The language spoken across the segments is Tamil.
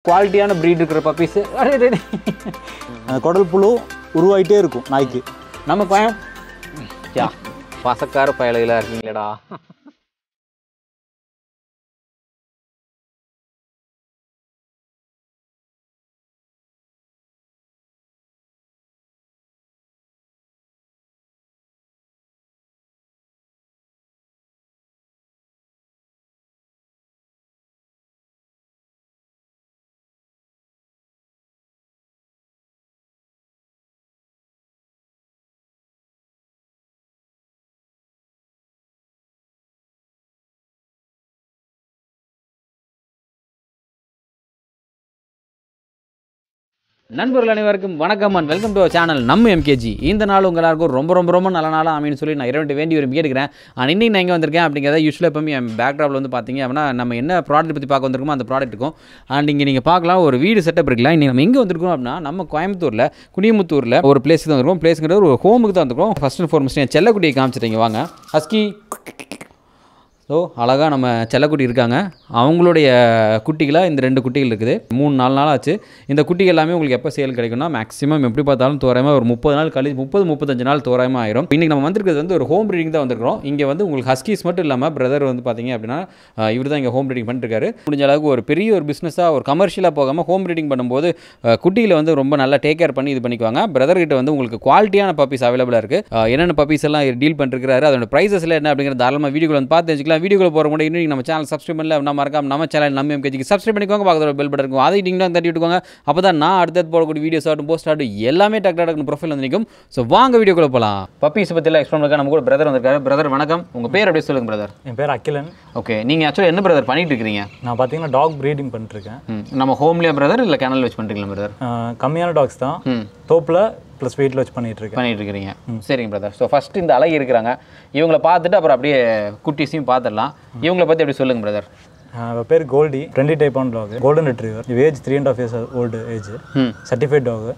குவாலிட்டியான ப்ரீட் இருக்கிற பப்பீஸ் அந்த குடல் புழு உருவாயிட்டே இருக்கும் நாய்க்கு நம்ம கோயம் யா பசக்கார பயலுகளாக இருக்கீங்களேடா நண்பர்கள் அனைவருக்கும் வணக்கம் அண்ட் வெல்கம் டு சேனல் நம்ம எம்கேஜி இந்த நாள் உங்க எல்லாருக்கும் ரொம்ப ரொம்ப ரொம்ப நல்ல நாளாக அமைன்னு சொல்லி நான் இரண்டு வேண்டி விரும்பி கேட்குறேன் அண்ட் இன்னைக்கு நான் எங்கே வந்திருக்கேன் அப்படிங்கிறத யூஸ்வலாக எப்பவுமே என் பேக்ராப்பில் வந்து பார்த்தீங்க அப்படின்னா நம்ம என்ன ப்ராடக்ட் பற்றி பார்க்க வந்திருக்கோமோ அந்த ப்ராடக்ட் இருக்கும் அண்ட் இங்கே நீங்கள் பார்க்கலாம் ஒரு வீடு செட்டப் இருக்குல்ல இன்றைக்கி நம்ம எங்கே வந்திருக்கோம் அப்படின்னா நம்ம கோயம்புத்தூரில் குனியமுத்தூரில் ஒரு பிளேஸுக்கு தான் வந்திருக்கோம் பிளேஸுங்கிறது ஒரு ஹோமுக்கு தான் வந்திருக்கோம் ஃபஸ்ட் அண்ட் ஃபார்மஸ்ட் என் செல்லக்குட்டியை காமிச்சிட்டீங்க வாங்க ஹஸ்கி ஸோ அழகாக நம்ம செல்லக்குட்டி இருக்காங்க அவங்களுடைய குட்டிகளாக இந்த ரெண்டு குட்டிகள் இருக்குது மூணு நாலு நாள் ஆச்சு இந்த குட்டிகள் எல்லாமே உங்களுக்கு எப்போ சேல் கிடைக்கும்னா மேக்ஸிமம் எப்படி பார்த்தாலும் தோராயமாக ஒரு முப்பது நாள் கழி முப்பது முப்பத்தஞ்சு நாள் தோராயமாக ஆயிரும் இன்றைக்கி நம்ம வந்திருக்கிறது வந்து ஒரு ஹோம் ப்ரீடிங் தான் வந்திருக்கிறோம் இங்கே வந்து உங்களுக்கு ஹஸ்கீஸ் மட்டும் இல்லாமல் பிரதர் வந்து பார்த்தீங்க அப்படின்னா இவர் தான் இங்கே ஹோம் ப்ரீடிங் பண்ணிருக்காரு முடிஞ்ச அளவுக்கு ஒரு பெரிய ஒரு பிஸ்னஸாக ஒரு கமர்ஷியலாக போகாமல் ஹோம் ப்ரீடிங் பண்ணும்போது அஹ், குட்டிகளை வந்து ரொம்ப நல்லா டேக் கேர் பண்ணி இது பண்ணிக்குவாங்க பிரதர் கிட்ட வந்து உங்களுக்கு குவாலிட்டியான பப்பீஸ் அவைலபிளாக இருக்குது என்னென்ன பப்பீஸ் எல்லாம் டீல் பண்ணிருக்காரு அதோட ப்ரைஸஸ்ல என்ன அப்படிங்கிற தாராளமாக வீடியோவில் வந்து பார்த்து வச்சுக்கலாம் வீடியோவில் போகிற கூட இன்னும் நம்ம சேனல் சப்ஸ்கிரைப் பண்ணல நம்ம மறக்காம நம்ம சேனல் நம்ம எம்கேஜிக்கு சப்ஸ்கிரைப் பண்ணிக்கோங்க பக்கத்தில் பெல் பட்டன் இருக்கும் அதை நீங்களும் தட்டி விட்டுக்கோங்க அப்போ தான் நான் அடுத்தது போடக்கூடிய வீடியோஸ் ஆகட்டும் போஸ்ட் ஆகட்டும் எல்லாமே டக்கு டக்கு ப்ரொஃபைல் வந்து நிற்கும் ஸோ வாங்க வீடியோக்குள்ள போகலாம் பப்பீஸ் பற்றிலாம் எக்ஸ்பிளைன் பண்ண நம்ம கூட பிரதர் வந்திருக்காரு பிரதர் வணக்கம் உங்கள் பேர் அப்படியே சொல்லுங்க பிரதர் என் பேர் அகிலன் ஓகே நீங்கள் ஆக்சுவலாக என்ன பிரதர் பண்ணிட்டு இருக்கிறீங்க நான் பார்த்தீங்கன்னா டாக் ப்ரீடிங் பண்ணிட்டுருக்கேன் ம், நம்ம ஹோம்லேயே பிரதர் இல்லை கேனல் வச்சு பண்ணுறீங்களா பிரதர் அஹ் கம்மியான டாக்ஸ் தான் ம் தோப்பில் ப்ளஸ் வீட்டில் வச்சு பண்ணிட்டு இருக்கேன் பண்ணிட்டு இருக்கிறீங்க சரிங்க பிரதர் ஸோ ஃபஸ்ட்டு இந்த அழகி இருக்கிறாங்க இவங்களை பார்த்துட்டு அப்புறம் அப்படியே குட்டிஸையும் பார்த்துடலாம் இவங்களை பற்றி எப்படி சொல்லுங்க பிரதர் அஹ் இவ பேர் கோல்டி ட்ரெண்டி டைப் ஆன் டாக் கோல்டன் ரிட்ரீவர் இவ age three and half years old age ம் சர்டிஃபைட் டாக்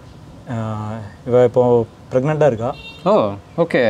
இவ இப்போ ப்ரெக்னெண்ட்டாக இருக்கா ஓ ஓகே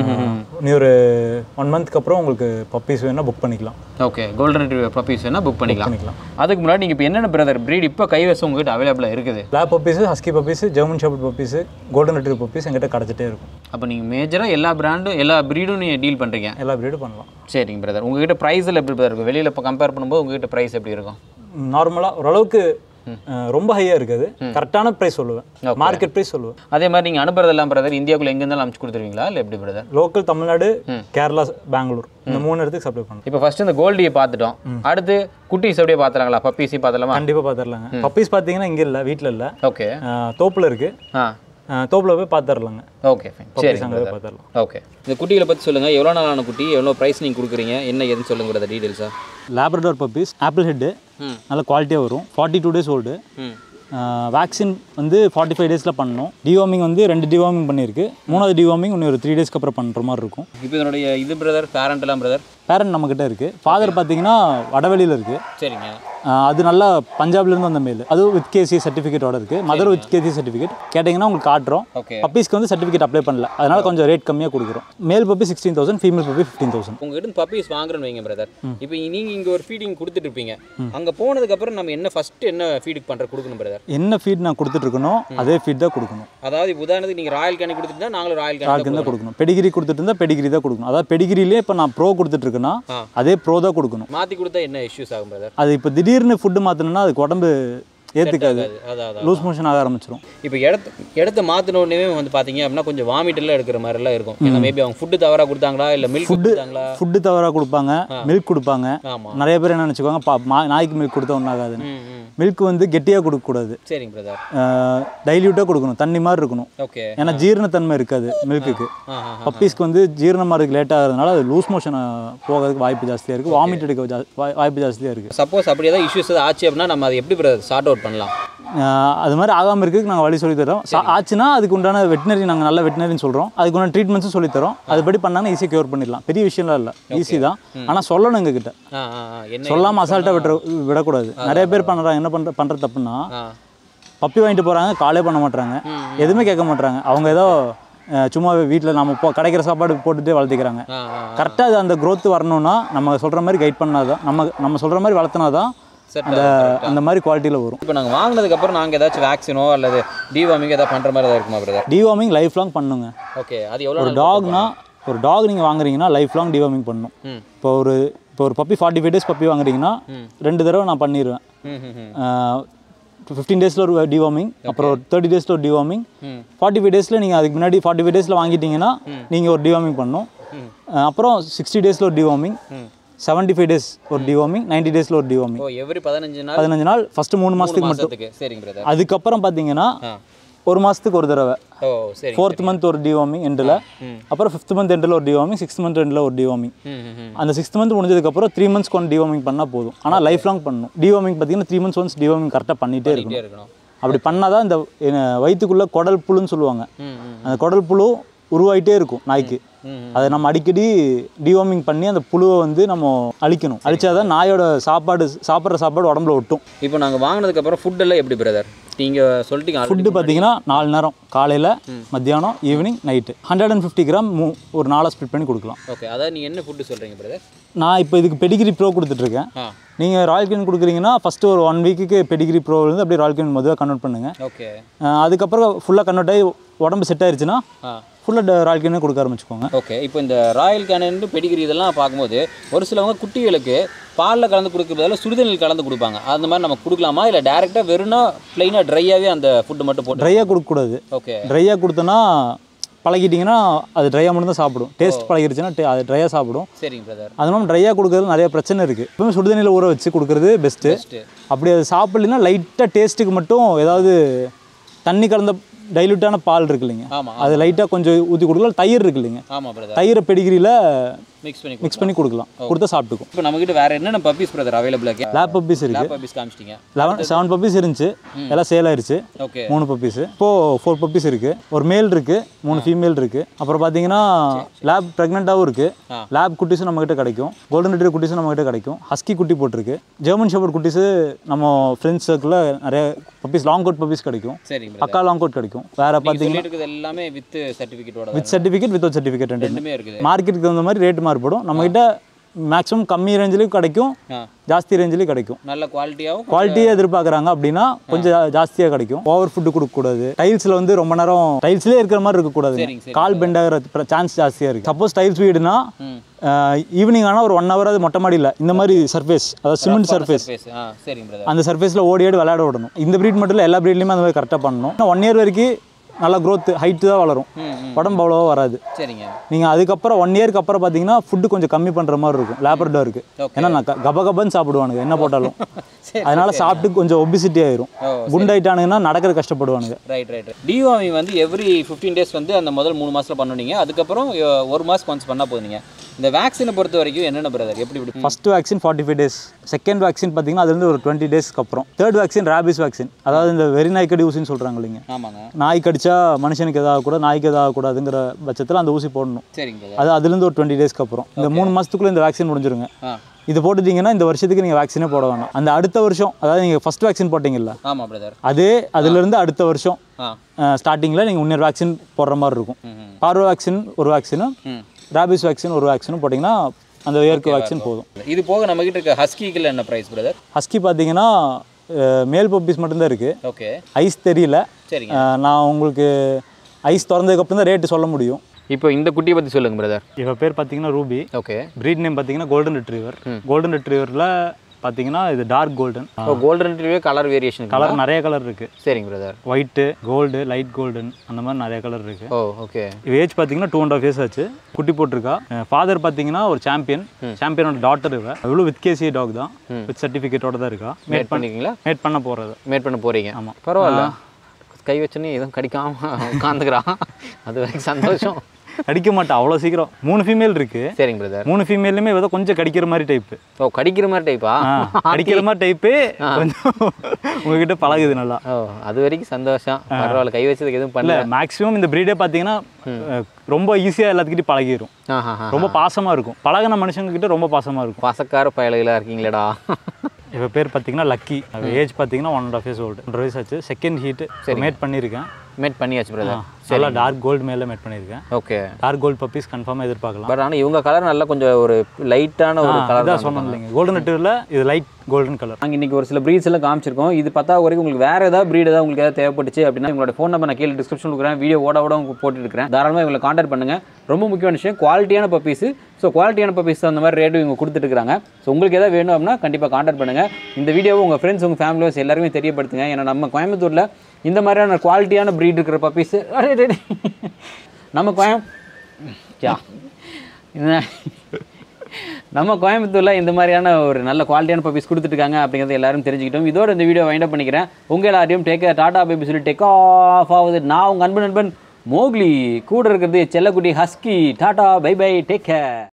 நீ ஒரு ஒன் மந்த்க்கு அப்புறம் உங்களுக்கு பப்பீஸ் வேணால் புக் பண்ணிக்கலாம் ஓகே கோல்டன் ரிட்ரீவர் பப்பீஸ் வேணால் புக் பண்ணிக்கலாம் பண்ணிக்கலாம் அதுக்கு முன்னாடி நீங்கள் இப்போ என்னென்ன பிரதர் ப்ரீட் இப்போ கைவசம் உங்ககிட்ட அவைலபிளாக இருக்குது lab puppies husky puppies German shepherd puppies golden retriever puppies எங்கிட்ட கிடச்சிட்டே இருக்கும் அப்போ நீங்கள் மேஜராக எல்லா பிராண்டும் எல்லா ப்ரீடும் நீங்கள் டீல் பண்ணுறீங்க எல்லா ப்ரீடும் பண்ணலாம் சரிங்க பிரதர் உங்ககிட்ட ப்ரைஸில் எப்படி பிரதர் இருக்கும் வெளியில் இப்போ கம்பேர் பண்ணும்போது உங்ககிட்ட ப்ரைஸ் எப்படி இருக்கும் நார்மலாக ஓரளவுக்கு அஹ் ரொம்ப ஹையாக இருக்காது கரெக்டான ப்ரைஸ் சொல்லுவேன் மார்க்கெட் ப்ரைஸ் சொல்லுவேன் அதே மாதிரி நீங்கள் அனுப்புறதெல்லாம் பிரதர் இந்தியாவுக்குள்ள எங்கே இருந்தாலும் அனுப்பிச்சு கொடுத்துருவீங்களா இல்லை எப்படி பிரதர் லோக்கல் தமிழ்நாடு கேரளா பெங்களூர் இந்த மூணு இடத்துக்கு சப்ளை பண்ணலாம் இப்போ ஃபர்ஸ்ட் இந்த கோல்டியை பார்த்துட்டோம் அடுத்து குட்டீஸ் அப்படியே பார்த்துலாங்களா பப்பீஸையும் பார்த்துலாமா கண்டிப்பாக பார்த்துடலாங்க பப்பீஸ் பார்த்தீங்கன்னா இங்கே இல்லை வீட்டில் இல்லை ஓகே தோப்பில் இருக்குது ஆ தோப்பில் போய் பார்த்துடலாங்க ஓகே ஃபைன் சரி அங்கே போய் பார்த்துடலாம் ஓகே இந்த குட்டிகளை பற்றி சொல்லுங்கள் எவ்வளோ நாளான குட்டி எவ்வளோ ப்ரைஸ் நீங்கள் கொடுக்குறீங்க என்ன ஏதுன்னு சொல்லுங்க பிரதர் டீட்டெயில்ஸாக லேப்ரடார் பப்பீஸ் ஆப்பிள் ஹெட்டு ம். நல்ல குவாலிட்டியாக வரும் ஃபார்ட்டி டூ டேஸ் ஓல்டு ம் வேக்சின் வந்து ஃபார்ட்டி ஃபைவ் டேஸில் பண்ணணும் டிவார்மிங் வந்து ரெண்டு டிவார்மிங் பண்ணியிருக்கு மூணாவது டிவார்மிங் இன்னும் ஒரு த்ரீ டேஸ்க்கு அப்புறம் பண்ணுற மாதிரி இருக்கும் இப்போ இதனுடைய இது பிரதர் பேரண்ட் எல்லாம் பிரதர் பேரண்ட் நம்மக்கிட்ட இருக்குது ஃபாதர் பார்த்தீங்கன்னா வடவெளியில் இருக்குது சரிங்க அது நல்லா பஞ்சாப்லேருந்து வந்த மேல் அதுவும் வித் கேசி சர்டிஃபிகேட்டோட இருக்குது மதர் வித் கேசி சர்டிஃபிகேட் கேட்டிங்கன்னா உங்களுக்கு காட்டுறோம் ஓகே பப்பீஸ்க்கு வந்து சர்டிஃபிகேட் அப்ளை பண்ணல அதனால கொஞ்சம் ரேட் கம்மியாக கொடுக்குறோம் male puppy sixteen thousand female puppy fifteen thousand உங்ககிட்ட பப்பீஸ் வாங்குறேன்னு வைங்க பிரதர் இப்போ நீங்கள் இங்கே ஒரு ஃபீடிங் கொடுத்துட்டு இருப்பீங்க அங்கே போனதுக்கப்புறம் நம்ம என்ன ஃபஸ்ட்டு என்ன ஃபீடுக்கு பண்ணுற கொடுக்கணும் பிரதர் என்ன ஃபீட் நான் கொடுத்துட்ருக்கணும் அதே ஃபீட் தான் கொடுக்கணும் அதாவது இப்ப உதாரணத்துக்கு நீங்கள் ராயல் கேனி கொடுத்துட்டு தான் நாங்களும் ராயல் டாக்கு கேனி தான் கொடுக்கணும் பெடிகிரி கொடுத்துட்டு இருந்தால் பெடிகிரி தான் கொடுக்கணும் அதாவது பெடிகிரிலே இப்போ நான் ப்ரோ கொடுத்துட்ருக்கேன்னா ஆ. அதே ப்ரோ தான் கொடுக்கணும் மாற்றி கொடுத்தா என்ன இஷ்யூஸ் ஆகும் பிரதர் அது இப்போ திடீர்னு ஃபுட்டு மாற்றணும்னா அதுக்கு உடம்பு ஏற்றுக்காது அதான் அதான் லூஸ் மோஷன் ஆக ஆரம்பிச்சிடும் இப்போ இடத்த இடத்த மாற்றின உடனே வந்து பார்த்தீங்க அப்படின்னா கொஞ்சம் வாமிட் எல்லாம் எடுக்கிற மாதிரிலாம் இருக்கும் ஏன்னா மேபி அவங்க ஃபுட்டு தவறாக கொடுத்தாங்களா இல்லை மில்க் கொடுத்தாங்களா ஃபுட்டு தவறாக கொடுப்பாங்க மில்க் கொடுப்பாங்க ஆமாம் நிறைய பேர் என்ன நினச்சிக்குவாங்க பா மா- நாய்க்கு மில்க் கொடுத்தா ஒன்றாகாதுன்னு ம் ம் மில்க் வந்து கெட்டியாக கொடுக்கக்கூடாது சரிங்க பிரதர் டைல்யூட்டாக கொடுக்கணும் தண்ணி மாதிரி இருக்கணும் ஓகே ஏன்னா ஜீரணத்தன்மை இருக்காது மில்க்குக்கு ஆ ஆ பப்பீஸ்க்கு வந்து ஜீரணமாகிறதுக்கு லேட் ஆகிறதுனால அது லூஸ் மோஷன் போகிறதுக்கு வாய்ப்பு ஜாஸ்தியாக இருக்குது வாமிட் எடுக்க ஜா- வாய்- வாய்ப்பு ஜாஸ்தியாக இருக்குது சப்போஸ் அப்படி ஏதாவது இஷ்யூஸ் ஏதாவது ஆச்சு அப்படின்னா நம்ம அதை எப்படி பிரதர் சார்ட் அவுட் பண்ணலாம் அது மாதிரி ஆகாமல் இருக்கிறதுக்கு நாங்கள் வழி சொல்லி தரோம் சா- ஆச்சுன்னா அதுக்கு உண்டான வெட்டினரி நாங்கள் நல்ல வெட்டினரின்னு சொல்கிறோம் அதுக்கு உண்டான ட்ரீட்மெண்ட்ஸும் சொல்லி தரோம் அதுபடி பண்ணாங்கன்னா ஈஸியாக க்யூர் பண்ணிடலாம் பெரிய விஷயம்லாம் இல்லை ஈஸி தான் ஆனால் சொல்லணும் எங்ககிட்ட ஆ ஆ ஆ என்ன சொல்லாமல் அசால்ட்டாக விட்டுற விடக்கூடாது நிறைய பேர் பண்ணுறாங்க என்ன பண்ணுற பண்ணுற தப்புன்னா ஆ பப்பி வாங்கிட்டு போகிறாங்க காலே பண்ண மாட்றாங்க எதுவுமே கேட்க மாட்றாங்க அவங்க ஏதோ அஹ், சும்மா வீட்டில் நம்ம போ கிடைக்கிற சாப்பாடு போட்டுட்டு வளர்த்திக்கிறாங்க ஆ ஆ கரெக்டாக அது அந்த growth வரணும்னா நம்ம சொல்கிற மாதிரி கைட் பண்ணாதான் நம்ம நம்ம சொல்கிற மாதிரி வளர்த்தினா தான் Set அந்த அந்த மாதிரி குவாலிட்டியில் வரும் இப்போ நாங்கள் வாங்கினதுக்கப்புறம் நாங்கள் ஏதாச்சும் வேக்சினோ அல்லது டிவார்மிங் ஏதாவது பண்ணுற மாதிரி ஏதாவது இருக்குமா பிரதர் டிவார்மிங் லைஃப் லாங் பண்ணுங்க ஓகே அது எவ்வளோ ஒரு டாக்னா ஒரு டாக் நீங்கள் வாங்குறீங்கன்னா லைஃப் லாங் டிவார்மிங் பண்ணணும் ம் இப்போ ஒரு இப்போ ஒரு puppy forty five days puppy வாங்குறீங்கன்னா ரெண்டு தடவை நான் பண்ணிடுவேன் ம் ம் ம் ஃபிஃப்டீன் டேஸில் ஒரு டிவார்மிங் அப்புறம் ஒரு தேர்ட்டி டேஸில் ஒரு டிவார்மிங் ம். ஃபார்ட்டி ஃபைவ் டேஸில் நீங்கள் அதுக்கு முன்னாடி ஃபார்ட்டி ஃபைவ் டேஸில் வாங்கிட்டீங்கன்னா நீங்கள் ஒரு டிவார்மிங் பண்ணணும் அஹ் அப்புறம் சிக்ஸ்டி டேஸில் ஒரு டிவார்மிங் செவன்ட்டி ஃபைவ் டேஸ் ஒரு டிவார்மிங் நைன்ட்டி டேஸில் ஒரு டிவார்மிங் ஓ எவ்ரி பதினஞ்சு நாள் பதினஞ்சு நாள் ஃபஸ்ட்டு மூணு மாதத்துக்கு மட்டும் மாதத்துக்கு சரிங்க பிரதர் அதுக்கப்புறம் பார்த்தீங்கன்னா ஆ ஒரு மாதத்துக்கு ஒரு தடவை ஓ சரி ஃபோர்த் மந்த் ஒரு டிவார்மிங் எண்டில் ம். அப்புறம் ஃபிஃப்த் மந்த் எண்டில் ஒரு டிவார்மிங் சிக்ஸ்த் மந்த் எண்டில் ஒரு டிவார்மிங் ம் ம் ம் அந்த சிக்ஸ்த் மந்த் முடிஞ்சதுக்கப்புறம் த்ரீ மந்த்ஸ்க்கு ஒன் டிவார்மிங் பண்ணால் போதும் ஆனால் லைஃப் லாங் பண்ணணும் டிவார்மிங் பார்த்தீங்கன்னா த்ரீ மந்த்ஸ் ஒன்ஸ் டிவார்மிங் கரெக்டாக பண்ணிகிட்டே இருக்கணும் பண்ணிட்டே இருக்கணும் அப்படி பண்ணால் தான் இந்த அஹ், வயித்துக்குள்ள குடல் புழுன்னு சொல்லுவாங்க ம் ம் அந்த குடல் புழு உருவாயிட்டே இருக்கும் நாய்க்கு ம், அதை நம்ம அடிக்கடி டிவார்மிங் பண்ணி அந்த புழுவை வந்து நம்ம அழிக்கணும் அழிச்சாதான் நாயோட சாப்பாடு சாப்பிட்ற சாப்பாடு உடம்புல ஒட்டும் இப்போ நாங்கள் வாங்கினதுக்கப்புறம் ஃபுட்டெல்லாம் எப்படி பிரதர் நீங்கள் சொல்லிட்டீங்க already. ஃபுட்டு பார்த்தீங்கன்னா நாலு நேரம் காலையில் மத்தியானம் evening night hundred and fifty gram மூ ஒரு நாளாக ஸ்ப்ளிட் பண்ணி கொடுக்கலாம் ஓகே அதாவது நீங்கள் என்ன ஃபுட்டு சொல்கிறீங்க பிரதர் நான் இப்போ இதுக்கு பெடிகிரி ப்ரோ கொடுத்துட்ருக்கேன் ஆ நீங்கள் ராயல் கிரீன் கொடுக்குறீங்கன்னா ஃபஸ்ட்டு ஒரு ஒன் வீக்குக்கு பெடிகிரி ப்ரோலேருந்து அப்படியே ராயல் கிரீன் மதுவாக கன்வெர்ட் பண்ணுங்கள் ஓகே அதுக்கப்புறம் ஃபுல்லாக கன்வெர்ட் ஆகி உடம்பு செட் ஆயிருச்சுன்னா ஆ ஃபுல்லாக ராயல் கிரீனே கொடுக்க ஆரம்பிச்சுக்கோங்க ஓகே இப்போ இந்த ராயல் கேனன் பெடிகிரி இதெல்லாம் பார்க்கும்போது ஒரு சிலவங்க குட்டிகளுக்கு பாலில் கலந்து கொடுக்கறதால சுடுதண்ணில் கலந்து கொடுப்பாங்க அந்த மாதிரி நம்ம கொடுக்கலாமா இல்லை டேரெக்டாக வெறும்னா ப்ளைனாக ட்ரையாகவே அந்த ஃபுட்டு மட்டும் போட்டு ட்ரையாக கொடுக்கக்கூடாது ஓகே ட்ரையாக கொடுத்தோன்னா பழகிட்டிங்கன்னா அது ட்ரையாக மட்டும் தான் சாப்பிடும் டேஸ்ட் பழகிருச்சுன்னா டே- அது ட்ரையாக சாப்பிடும் சரிங்க பிரதர் அது இல்லாமல் ட்ரையாக கொடுக்கறது நிறைய பிரச்சனை இருக்குது எப்பவுமே சுடுதண்ணியில் ஊற வச்சு கொடுக்குறது பெஸ்ட்டு பெஸ்ட்டு அப்படி அது சாப்பிடலைன்னா லைட்டாக டேஸ்ட்டுக்கு மட்டும் ஏதாவது தண்ணி கலந்த டைலூட்டான பால் இருக்கு இல்லைங்க ஆமாம் அது லைட்டாக கொஞ்சம் ஊற்றி கொடுக்கலாம் தயிர் இருக்கு இல்லைங்க ஆமாம் பிரதர் தயிரை பெடிகிரியில் மிக்ஸ் பண்ணி மிக்ஸ் பண்ணி கொடுக்கலாம் கொடுத்தா சாப்பிட்டுக்கும் இப்போ நம்மகிட்ட வேறு என்னென்ன பப்பீஸ் பிரதர் அவைலபிள் இருக்கு லேப் பப்பீஸ் இருக்குது லேப் பப்பீஸ் காமிச்சிட்டிங்க லெவன் செவன் பப்பீஸ் இருந்துச்சு எல்லாம் சேல் ஆயிருச்சு ஓகே மூணு பப்பீஸ் இப்போ ஃபோர் பப்பீஸ் இருக்கு ஒரு மேல் இருக்கு மூணு ஃபீமேல் இருக்கு அப்புறம் பார்த்தீங்கன்னா லேப் ப்ரெக்னெண்ட்டாகவும் இருக்கு ஆ. லேப் குட்டிஸும் நம்ம கிட்ட கிடைக்கும் கோல்டன் ரெட்ரி குட்டிஸும் நம்ம கிட்ட கிடைக்கும் ஹஸ்கி குட்டி போட்டிருக்கு ஜெர்மன் ஷெப்பர்ட் குட்டிஸு நம்ம ஃப்ரெண்ட்ஸ் சர்க்கிளில் நிறைய பப்பீஸ் லாங் கோட் பப்பீஸ் கிடைக்கும் சரிங்க பிரதர் பக்கா லாங் கோட் கிடைக்கும் வேற பார்த்தீங்கன்னா சொல்லிட்டு இருக்குது எல்லாமே வித் சர்டிஃபிகேட்டோட வித் சர்டிஃபிகேட் வித்தவுட் சர்டிஃபிகேட் ரெண்டு ரெண்டுமே இருக்குது மார்க்கெட்டுக்கு தகுந்த மாதிரி ரேட் மாறுபடும் நம்மகிட்ட மேக்ஸிமம் கம்மி ரேஞ்சிலையும் கிடைக்கும் ஆ ஜாஸ்தி ரேஞ்சிலையும் கிடைக்கும் நல்ல குவாலிட்டியாகவும் குவாலிட்டியே எதிர்பார்க்குறாங்க அப்படின்னா கொஞ்சம் ஜா- ஜாஸ்தியா கிடைக்கும் ஓவர் ஃபுட்டு கொடுக்கக்கூடாது டைல்ஸில் வந்து ரொம்ப நேரம் டைல்ஸ்லேயே இருக்கிற மாதிரி இருக்கக்கூடாது சரிங்க, சரி. கால் கால் பெண்ட் ஆகிற சான்ஸ் ஜாஸ்தியாக இருக்குது சப்போஸ் டைல்ஸ் வீடுனா ம் ஈவினிங் ஆனால் ஒரு ஒன் ஹவர் அது மொட்டை மாடியில் இந்த மாதிரி சர்ஃபேஸ் அதாவது சிமெண்ட் சர்ஃபேஸ் சர்ஃபேஸ் ஆ சரிங்க பிரதர் அந்த சர்ஃபேஸில் ஓடி ஆடி விளையாட விடணும் இந்த ப்ரீட் மட்டும் இல்லை எல்லா ப்ரீட்லையுமே அந்த மாதிரி கரெக்டாக பண்ணணும் ஒன் இயர் வரைக்கும் நல்லா growth ஹைட்டு தான் வளரும் ம் ம் உடம்பு அவ்வளோவா வராது சரிங்க நீங்கள் அதுக்கப்புறம் ஒன் இயருக்கு அப்புறம் பார்த்தீங்கன்னா ஃபுட்டு கொஞ்சம் கம்மி பண்ணுற மாதிரி இருக்கும் லேப்ரடாருக்கு Okay. ஏன்னா நான் க- கப கபன்னு சாப்பிடுவானுங்க என்ன போட்டாலும் சரி, அதனால சாப்பிட்டு கொஞ்சம் ஒபிசிட்டி ஆயிரும் ஓ குண்டாயிட்டானுங்கன்னா நடக்கிற கஷ்டப்படுவானுங்க ரைட் ரைட் டிவாமி வந்து எவ்ரி ஃபிஃப்டீன் டேஸ் வந்து அந்த முதல் மூணு மாசத்துல பண்ணுனீங்க அதுக்கப்புறம் அஹ், ஒரு மாதம் ஒன்ஸ் பண்ணால் போதும் நீங்கள் இந்த வேக்சினை பொறுத்த வரைக்கும் என்னென்ன பிரதர் எப்படி இப்படி first vaccine forty five days second vaccine பார்த்தீங்கன்னா அதுலேருந்து ஒரு டுவெண்ட்டி டேஸ்க்கு அப்புறம் தேர்ட் வேக்சின் ரேபிஸ் வேக்சின் அதாவது இந்த வெறி நாய்க்கடி ஊசின்னு சொல்கிறாங்க இல்லைங்க ஆமாங்க நாய் கடிச்சா மனுஷனுக்கு எதாவது கூட நாய்க்கு எதாவது கூடாதுங்கிற பட்சத்தில் அந்த ஊசி போடணும் சரிங்க பிரதர் அது அதுலேருந்து ஒரு டுவெண்ட்டி டேஸ்க்கு அப்புறம் இந்த மூணு மாதத்துக்குள்ளே இந்த வேக்சின் முடிஞ்சிருங்க ஆ இது போட்டுட்டீங்கன்னா இந்த வருஷத்துக்கு நீங்கள் வேக்சினே போட வேணாம் அந்த அடுத்த வருஷம் அதாவது நீங்கள் ஃபர்ஸ்ட் வேக்சின் போட்டிங்கல்ல ஆமாம் பிரதர் அதே அதுலேருந்து அடுத்த வருஷம் ஆ ஸ்டார்டிங்கில் நீங்கள் இன்னொரு வேக்சின் போடுற மாதிரி இருக்கும் ம் ம் பார்வோ வேக்சின் ஒரு வேக்சினும் ம் ரேபிஸ் வேக்சின் ஒரு வேக்சினும் போட்டிங்கன்னா அந்த இயற்கை வேக்சின் போதும் இது போக நம்மகிட்ட இருக்க ஹஸ்கிக்கில் என்ன ப்ரைஸ் பிரதர் ஹஸ்கி பார்த்தீங்கன்னா அஹ், மேல் பப்பீஸ் மட்டும்தான் இருக்குது ஓகே ஐஸ் தெரியல சரிங்க அஹ், நான் உங்களுக்கு ஐஸ் திறந்ததுக்கப்புறம் தான் ரேட்டு சொல்ல முடியும் இப்போ இந்த குட்டியை பற்றி சொல்லுங்க பிரதர் இவ பேர் பார்த்தீங்கன்னா ரூபி ஓகே ப்ரீட் நேம் பார்த்தீங்கன்னா கோல்டன் ரிட்ரீவர் கோல்டன் ரிட்ரீவரில் பார்த்தீங்கன்னா இது டார்க் கோல்டன் இப்போ கோல்டன் ரிட்ரீவே கலர் வேரியேஷன் கலர் நிறைய கலர் இருக்குது சரிங்க brother white gold light golden அந்த மாதிரி நிறைய கலர் இருக்குது ஓ ஓகே இவ ஏஜ் பார்த்தீங்கன்னா டூ அண்ட் ஆஃப் இயர்ஸ் ஆச்சு குட்டி போட்டிருக்கா ஃபாதர் பார்த்தீங்கன்னா ஒரு சாம்பியன் சாம்பியனோட டாட்டர் இவ இவ்வளோ வித் கேசி டாக் தான் வித் சர்டிஃபிகேட்டோட தான் இருக்கா மேட் பண்ணிக்கிங்களா மேட் பண்ண போகிறது மேட் பண்ண போறீங்க ஆமா. பரவாயில்ல கை வச்சோன்னே எதுவும் கடிக்காம உட்காந்துக்கிறான் அது வரைக்கும் சந்தோஷம் கடிக்க மாட்டா அவ்வளோ சீக்கிரம் மூணு ஃபீமேல் இருக்கு சரிங்க பிரதர் மூணு ஃபீமேலுமே ஏதோ கொஞ்சம் கடிக்கிற மாதிரி டைப்பு ஓ கடிக்கிற மாதிரி டைப்பா கடிக்கிற மாதிரி டைப்பு கொஞ்சம் உங்ககிட்ட பழகுது நல்லா ஓ அது வரைக்கும் சந்தோஷம் பரவாயில்ல கை வச்சதுக்கு எதுவும் இல்லை பண்ணல மேக்ஸிமம் இந்த ப்ரீடே பார்த்தீங்கன்னா அஹ், ரொம்ப ஈஸியாக எல்லாத்துக்கிட்டையும் பழகிரும் ஆஹா ரொம்ப பாசமாக இருக்கும் பழகின மனுஷங்க கிட்ட ரொம்ப பாசமாக இருக்கும் பசக்கார பயலுகளா இருக்கீங்களேடா இவ பேர் பார்த்தீங்கன்னா லக்கி அவ ஏஜ் பார்த்தீங்கன்னா one and half years old ஒன்றரை வயசு ஆச்சு செகண்ட் ஹீட்டு மேட் பண்ணியிருக்கேன் மேட் பண்ணியாச்சு பிரதர் நல்லா டார்க் கோல்டு மேலே மேட் பண்ணியிருக்கேன் ஓகே டார்க் கோல்டு பப்பீஸ் கன்ஃபார்மாக எதிர்பார்க்கலாம் பட் ஆனால் இவங்க கலர் நல்லா கொஞ்சம் ஒரு லைட்டான ஒரு கலர் அதான் சொன்னோம் இல்லைங்க கோல்டன் ரெட்டிவரில் இது லைட் கோல்டன் கலர் நாங்கள் இன்றைக்கி ஒரு சில ப்ரீட்ஸ் எல்லாம் காமிச்சிருக்கோம் இது பத்தா வரைக்கும் உங்களுக்கு வேறு ஏதாவது ப்ரீட் ஏதாவது உங்களுக்கு ஏதாவது தேவைப்பட்டுச்சு அப்படின்னா உங்களோட ஃபோன் நம்பர் நான் கீழே டிஸ்கிரிப்ஷன் கொடுக்குறேன் வீடியோ ஓட ஓட உங்களுக்கு போட்டுட்டு இருக்கிறேன் தாராளமாக இவங்களை காண்டாக்ட் பண்ணுங்கள் ரொம்ப முக்கியமான விஷயம் குவாலிட்டியான பப்பீஸ் ஸோ குவாலிட்டியான பப்பீஸ் அந்த மாதிரி ரேட்டு இவங்க கொடுத்துட்டு இருக்காங்க ஸோ உங்களுக்கு ஏதாவது வேணும் அப்படின்னா கண்டிப்பாக காண்டாக்ட் பண்ணுங்கள் இந்த வீடியோவை உங்கள் ஃப்ரெண்ட்ஸ் உங்கள் ஃபேமிலிஸ் எல்லாருமே தெரியப்படுத்துங்க ஏன்னா நம்ம கோயம்புத்தூரில் இந்த மாதிரியான குவாலிட்டியான ப்ரீட் இருக்கிற பப்பீஸ் நம்ம கோயம் யா என்ன நம்ம கோயம்புத்தூரில் இந்த மாதிரியான ஒரு நல்ல குவாலிட்டியான பப்பீஸ் கொடுத்துருக்காங்க அப்படிங்கிறத எல்லாரும் தெரிஞ்சுக்கிட்டோம் இதோட இந்த வீடியோ வைண்ட் அப் பண்ணிக்கிறேன் உங்கள் எல்லாரையும் டேக் டாடா பேபி சொல்லி டேக் ஆஃப் ஆகுது நான் உங்கள் அன்பு நண்பன் மோக்லி கூட இருக்கிறது செல்லக்குட்டி ஹஸ்கி டாடா பை பை டேக் கேர்